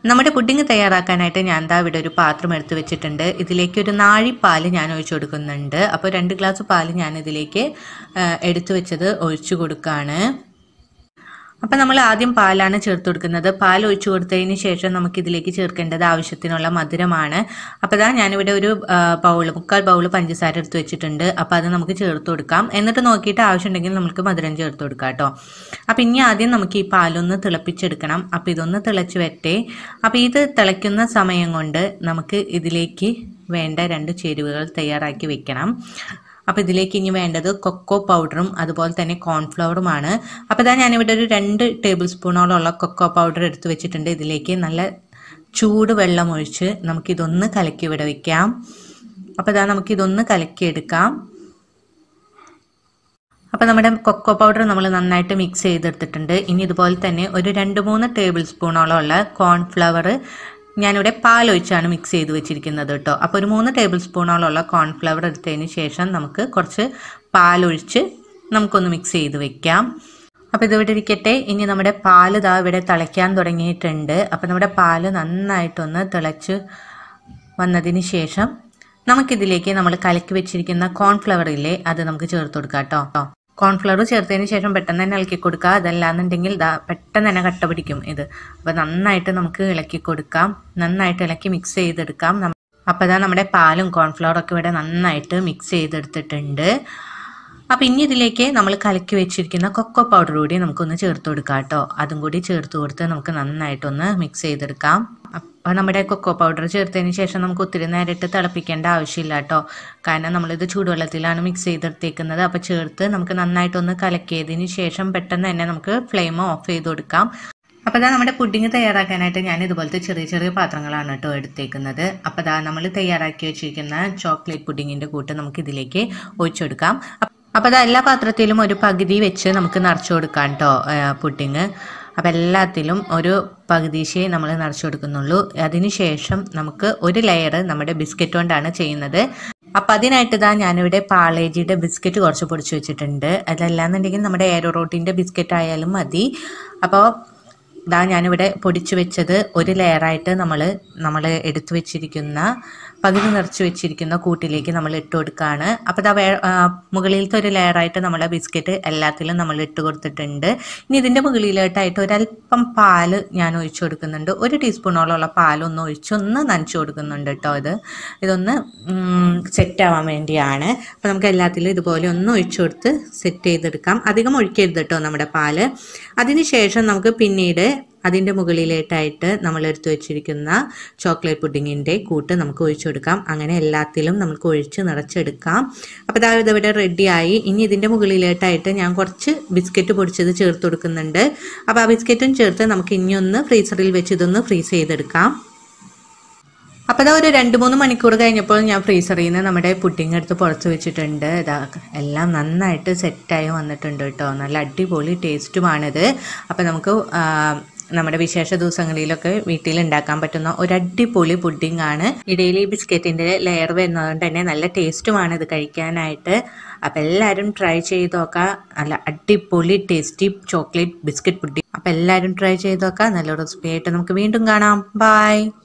നമ്മുടെ പുഡിംഗ് തയ്യാറാക്കാനായിട്ട് ഞാൻ ദാ ഇവിടെ ഒരു പാത്രം എടുത്ത് വെച്ചിട്ടുണ്ട് ഇതിലേക്ക് ഒരു നാഴിപ്പാൽ ഞാൻ ഒഴിച്ചു കൊടുക്കുന്നുണ്ട് അപ്പോൾ രണ്ട് ഗ്ലാസ് പാൽ ഞാൻ ഇതിലേക്ക് ആ, എടുത്തു വെച്ചത് ഒഴിച്ചു കൊടുക്കുകയാണ് അപ്പം നമ്മൾ ആദ്യം പാലാണ് ചേർത്ത് കൊടുക്കുന്നത് പാൽ ഒഴിച്ചു കൊടുത്തതിന് ശേഷം നമുക്ക് ഇതിലേക്ക് ചേർക്കേണ്ടത് ആവശ്യത്തിനുള്ള മധുരമാണ് അപ്പോൾ ഇതാ ഞാനിവിടെ ഒരു ബൗൾ മുക്കാൽ ബൗൾ പഞ്ചസാര എടുത്ത് വെച്ചിട്ടുണ്ട് അപ്പോൾ അത് നമുക്ക് ചേർത്ത് കൊടുക്കാം എന്നിട്ട് നോക്കിയിട്ട് ആവശ്യമുണ്ടെങ്കിൽ നമുക്ക് മധുരം ചേർത്ത് കൊടുക്കാം കേട്ടോ അപ്പോൾ ഇനി ആദ്യം നമുക്ക് ഈ പാലൊന്ന് തിളപ്പിച്ചെടുക്കണം അപ്പോൾ ഇതൊന്ന് തിളച്ച് വരട്ടെ അപ്പോൾ ഇത് തിളയ്ക്കുന്ന സമയം കൊണ്ട് നമുക്ക് ഇതിലേക്ക് വേണ്ട രണ്ട് ചേരുവകൾ തയ്യാറാക്കി വെക്കണം അപ്പോൾ ഇതിലേക്ക് ഇനി വേണ്ടത് കൊക്കോ പൗഡറും അതുപോലെ തന്നെ കോൺഫ്ലവറുമാണ് അപ്പോൾ ഇതാ ഞാനിവിടെ ഒരു രണ്ട് ടേബിൾ സ്പൂണോളമുള്ള കൊക്കോ പൗഡർ എടുത്ത് വെച്ചിട്ടുണ്ട് ഇതിലേക്ക് നല്ല ചൂട് വെള്ളം ഒഴിച്ച് നമുക്കിതൊന്ന് കലക്കി ഇവിടെ വെക്കാം അപ്പോൾ ഇതാ നമുക്കിതൊന്ന് കലക്കിയെടുക്കാം അപ്പോൾ നമ്മുടെ കൊക്കോ പൗഡർ നമ്മൾ നന്നായിട്ട് മിക്സ് ചെയ്തെടുത്തിട്ടുണ്ട് ഇനി ഇതുപോലെ തന്നെ ഒരു രണ്ട് മൂന്ന് ടേബിൾ സ്പൂണോളം ഉള്ള കോൺഫ്ലവർ ഞാനിവിടെ പാലൊഴിച്ചാണ് മിക്സ് ചെയ്ത് വെച്ചിരിക്കുന്നത് കേട്ടോ അപ്പോൾ ഒരു മൂന്ന് ടേബിൾ സ്പൂണോളം ഉള്ള കോൺഫ്ലവർ എടുത്തതിന് ശേഷം നമുക്ക് കുറച്ച് പാലൊഴിച്ച് നമുക്കൊന്ന് മിക്സ് ചെയ്ത് വെക്കാം അപ്പോൾ ഇതിവിടെ ഇരിക്കട്ടെ ഇനി നമ്മുടെ പാല് ഇതാ ഇവിടെ തിളയ്ക്കാൻ തുടങ്ങിയിട്ടുണ്ട് അപ്പോൾ നമ്മുടെ പാല് നന്നായിട്ടൊന്ന് തിളച്ച് വന്നതിന് ശേഷം നമുക്കിതിലേക്ക് നമ്മൾ കലക്കി വെച്ചിരിക്കുന്ന കോൺഫ്ലവർ ഇല്ലേ അത് നമുക്ക് ചേർത്ത് കൊടുക്കാം കേട്ടോ കോൺഫ്ലവർ ചേർത്തതിന് ശേഷം പെട്ടെന്ന് തന്നെ ഇളക്കി കൊടുക്കുക അതല്ലാന്നുണ്ടെങ്കിൽ ദാ പെട്ടെന്ന് തന്നെ കട്ട പിടിക്കും ഇത് അപ്പോൾ നന്നായിട്ട് നമുക്ക് ഇളക്കി കൊടുക്കാം നന്നായിട്ട് ഇളക്കി മിക്സ് ചെയ്തെടുക്കാം നമ്മ- അപ്പോൾ ഇതാ നമ്മുടെ പാലും കോൺഫ്ലവറും ഒക്കെ ഇവിടെ നന്നായിട്ട് മിക്സ് ചെയ്തെടുത്തിട്ടുണ്ട് അപ്പോൾ ഇനി ഇതിലേക്ക് നമ്മൾ കലക്കി വെച്ചിരിക്കുന്ന കൊക്കോ പൗഡർ കൂടി നമുക്കൊന്ന് ചേർത്ത് കൊടുക്കാം കേട്ടോ അതും കൂടി ചേർത്ത് കൊടുത്ത് നമുക്ക് നന്നായിട്ടൊന്ന് മിക്സ് ചെയ്തെടുക്കാം അപ്പോൾ നമ്മുടെ കൊക്കോ പൗഡർ ചേർത്തതിന് ശേഷം നമുക്ക് ഒത്തിരി നേരിട്ട് തിളപ്പിക്കേണ്ട ആവശ്യമില്ല കേട്ടോ കാരണം നമ്മളിത് ചൂടുവെള്ളത്തിലാണ് മിക്സ് ചെയ്തെടുത്തേക്കുന്നത് അപ്പോൾ ചേർത്ത് നമുക്ക് നന്നായിട്ടൊന്ന് കലക്കിയതിന് ശേഷം പെട്ടെന്ന് തന്നെ നമുക്ക് ഫ്ലെയിം ഓഫ് ചെയ്ത് കൊടുക്കാം അപ്പോൾ ഇതാ നമ്മുടെ പുഡിങ് തയ്യാറാക്കാനായിട്ട് ഞാൻ ഇതുപോലത്തെ ചെറിയ ചെറിയ പാത്രങ്ങളാണ് കേട്ടോ എടുത്തേക്കുന്നത് അപ്പോൾ ഇതാ നമ്മൾ തയ്യാറാക്കി വെച്ചിരിക്കുന്ന ചോക്ലേറ്റ് പുഡിങ്ങിൻ്റെ കൂട്ട് നമുക്ക് ഇതിലേക്ക് ഒഴിച്ചെടുക്കാം അപ്പോൾ അത് എല്ലാ പാത്രത്തിലും ഒരു പകുതി വെച്ച് നമുക്ക് നിറച്ചു കൊടുക്കാം കേട്ടോ പുഡിങ് അപ്പോൾ എല്ലാത്തിലും ഒരു പകുതിശേ നമ്മൾ നിറച്ചു കൊടുക്കുന്നുള്ളൂ അതിനുശേഷം നമുക്ക് ഒരു ലെയർ നമ്മുടെ ബിസ്ക്കറ്റ് കൊണ്ടാണ് ചെയ്യുന്നത് അപ്പം അതിനായിട്ട് ഇതാ ഞാനിവിടെ പാളേജിയുടെ ബിസ്ക്കറ്റ് കുറച്ച് പൊടിച്ച് വെച്ചിട്ടുണ്ട് അതല്ലാന്നുണ്ടെങ്കിൽ നമ്മുടെ എയറോ റോട്ടിൻ്റെ ബിസ്ക്കറ്റ് ആയാലും മതി അപ്പോൾ ഇതാ ഞാനിവിടെ പൊടിച്ചു വെച്ചത് ഒരു ലെയറായിട്ട് നമ്മൾ നമ്മൾ എടുത്തു വെച്ചിരിക്കുന്ന പകുതി നിറച്ച് വെച്ചിരിക്കുന്ന കൂട്ടിലേക്ക് നമ്മൾ ഇട്ട് കൊടുക്കുകയാണ് അപ്പോൾ ഇതാ വേ ആ, മുകളിലത്തെ ഒരു ലെയറായിട്ട് നമ്മളെ ബിസ്ക്കറ്റ് എല്ലാത്തിലും നമ്മൾ ഇട്ട് കൊടുത്തിട്ടുണ്ട് ഇനി ഇതിൻ്റെ മുകളിലോട്ടായിട്ട് ഒരല്പം പാല് ഞാൻ ഒഴിച്ചു കൊടുക്കുന്നുണ്ട് ഒരു ടീസ്പൂണോളമുള്ള പാലൊന്ന് ഒഴിച്ചൊന്ന് നനച്ചു കൊടുക്കുന്നുണ്ട് കേട്ടോ ഇത് ഇതൊന്ന് സെറ്റ് ആവാൻ വേണ്ടിയാണ് അപ്പോൾ നമുക്ക് എല്ലാത്തിലും ഇതുപോലെ ഒന്ന് ഒഴിച്ചു കൊടുത്ത് സെറ്റ് ചെയ്തെടുക്കാം അധികം ഒഴിക്കരുത് കേട്ടോ നമ്മുടെ പാല് അതിനുശേഷം നമുക്ക് പിന്നീട് അതിൻ്റെ മുകളിലേട്ടായിട്ട് നമ്മൾ എടുത്തു വെച്ചിരിക്കുന്ന ചോക്ലേറ്റ് പുഡിങ്ങിൻ്റെ കൂട്ട് നമുക്ക് ഒഴിച്ചു കൊടുക്കാം അങ്ങനെ എല്ലാത്തിലും നമുക്ക് ഒഴിച്ച് നിറച്ചെടുക്കാം അപ്പോൾ ഇതാ ഇതിവിടെ റെഡിയായി ഇനി ഇതിൻ്റെ മുകളിലേട്ടായിട്ട് ഞാൻ കുറച്ച് ബിസ്ക്കറ്റ് പൊടിച്ചത് ചേർത്ത് കൊടുക്കുന്നുണ്ട് അപ്പോൾ ആ ബിസ്ക്കറ്റും ചേർത്ത് നമുക്ക് ഇനി ഒന്ന് ഫ്രീസറിൽ വെച്ച് ഇതൊന്ന് ഫ്രീസ് ചെയ്തെടുക്കാം അപ്പോൾ ഇതാ ഒരു രണ്ട് മൂന്ന് മണിക്കൂർ കഴിഞ്ഞപ്പോൾ ഞാൻ ഫ്രീസറിൽ നിന്ന് നമ്മുടെ പുഡിങ് എടുത്ത് പുറത്ത് വെച്ചിട്ടുണ്ട് ഇതാ എല്ലാം നന്നായിട്ട് സെറ്റായി വന്നിട്ടുണ്ട് കേട്ടോ നല്ല അടിപൊളി ടേസ്റ്റുമാണിത് അപ്പോൾ നമുക്ക് ആ, നമ്മുടെ വിശേഷ ദിവസങ്ങളിലൊക്കെ വീട്ടിൽ ഉണ്ടാക്കാൻ പറ്റുന്ന ഒരു അടിപൊളി പുഡിംഗ് ആണ് ഇടയിൽ ഈ ബിസ്ക്കറ്റിൻ്റെ ലെയർ വരുന്നതുകൊണ്ട് തന്നെ നല്ല ടേസ്റ്റുമാണ് ഇത് കഴിക്കാനായിട്ട് അപ്പോൾ എല്ലാവരും ട്രൈ ചെയ്ത് നോക്കുക നല്ല അടിപൊളി ടേസ്റ്റി ചോക്ലേറ്റ് ബിസ്ക്കറ്റ് പുഡിംഗ് അപ്പോൾ എല്ലാവരും ട്രൈ ചെയ്ത് നോക്കുക നല്ല റെസിപ്പി ആയിട്ട് നമുക്ക് വീണ്ടും കാണാം ബൈ